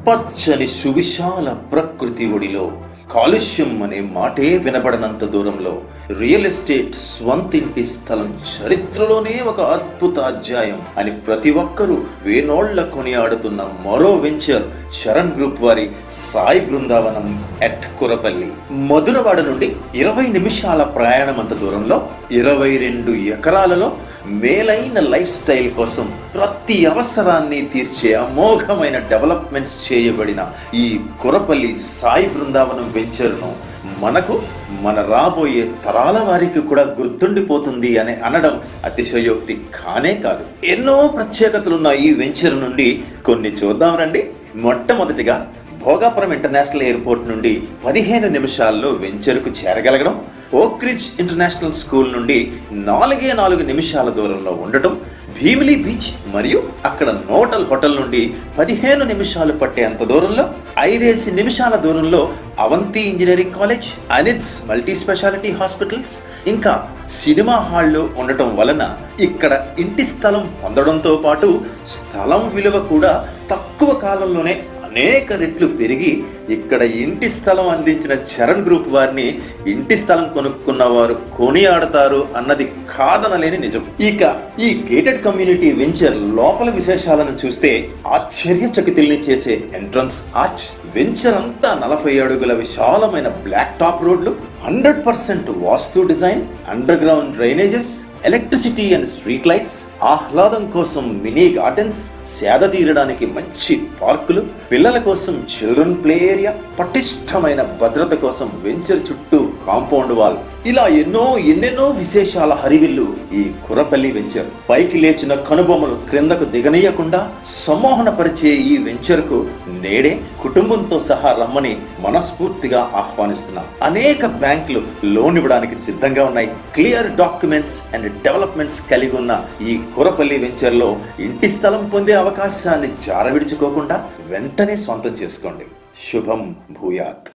పచ్చని సువిశాల ప్రకృతి ఒడిలో కాలుష్యం అనే మాటే వినబడనంత దూరంలో రియల్ ఎస్టేట్ స్వంతింటి స్థలం చరిత్రలోనే ఒక అద్భుత అధ్యాయం అని ప్రతి ఒక్కరూ వేనోళ్ల కొనియాడుతున్న మరో వెంచర్ శరణ్ గ్రూప్ వారి సాయి బృందావనం ఎట్ కురపల్లి మధురవాడ నుండి ఇరవై నిమిషాల ప్రయాణం అంత దూరంలో ఇరవై రెండు ఎకరాలలో మేలైన లైఫ్ స్టైల్ కోసం ప్రతి అవసరాన్ని తీర్చే అమోఘమైన డెవలప్మెంట్స్ చేయబడిన ఈ కురపల్లి సాయి బృందావనం వెంచర్ను మనకు మన రాబోయే తరాల వారికి కూడా గుర్తుండిపోతుంది అని అనడం అతిశయోక్తి కానే కాదు ఎన్నో ప్రత్యేకతలున్న ఈ వెంచర్ నుండి కొన్ని చూద్దాం రండి మొట్టమొదటిగా భోగాపురం ఇంటర్నేషనల్ ఎయిర్పోర్ట్ నుండి పదిహేను నిమిషాల్లో వెంచర్కు చేరగలగడం ఓక్రిడ్జ్ ఇంటర్నేషనల్ స్కూల్ నుండి నాలుగే నాలుగు నిమిషాల దూరంలో ఉండటం భీమిలీ బీచ్ మరియు అక్కడ నోటల్ హోటల్ నుండి పదిహేను నిమిషాలు పట్టేంత దూరంలో ఐదేసి నిమిషాల దూరంలో Avanti engineering college ANITS multi speciality hospitals ఇంకా సినిమా హాళ్ళు ఉండటం వలన ఇక్కడ ఇంటి స్థలం పొందడంతో పాటు స్థలం విలువ కూడా తక్కువ కాలంలోనే అనేక రెట్లు పెరిగి ఇక్కడ ఇంటి స్థలం అందించిన చరణ్ గ్రూప్ వారిని ఇంటి స్థలం కొనుక్కున్న వారు కొనియాడతారు అన్నది కాదనలేని నిజం ఇక ఈ గేటెడ్ కమ్యూనిటీ వెంచర్ లోపల విశేషాలను చూస్తే ఆశ్చర్యచకితుల్ని చేసే ఎంట్రన్స్ ఆర్చ్ వెంచర్ అంతా నలభై అడుగుల విశాలమైన బ్లాక్ టాప్ రోడ్లు hundred percent vastu design underground drainages electricity and street lights ఆహ్లాదం కోసం మినీ గార్డెన్స్ సేద తీరడానికి మంచి పార్కులు పిల్లల కోసం చిల్డ్రన్ ప్లే ఏరియా పటిష్టమైన భద్రత కోసం వెంచర్ చుట్టూ కాంపౌండ్ వాల్ ఇలా ఎన్నో ఎన్నెన్నో విశేషాల హరివిల్లు ఈ కురపల్లి వెంచర్ పైకి లేచిన కనుబొమ్మలు క్రిందకు దిగనీయకుండా సమ్మోహనపరిచే ఈ వెంచర్ కు నేడే కుటుంబంతో సహా రమ్మని మనస్ఫూర్తిగా ఆహ్వానిస్తున్నాం అనేక బ్యాంకులు లోన్ ఇవ్వడానికి సిద్ధంగా ఉన్నాయి క్లియర్ డాక్యుమెంట్స్ అండ్ డెవలప్మెంట్స్ కలిగి ఉన్న ఈ కురపల్లి వెంచర్ లో ఇంటి స్థలం పొందే అవకాశాన్ని జారవిడుచుకోకుండా వెంటనే సొంతం చేసుకోండి శుభం భూయాత్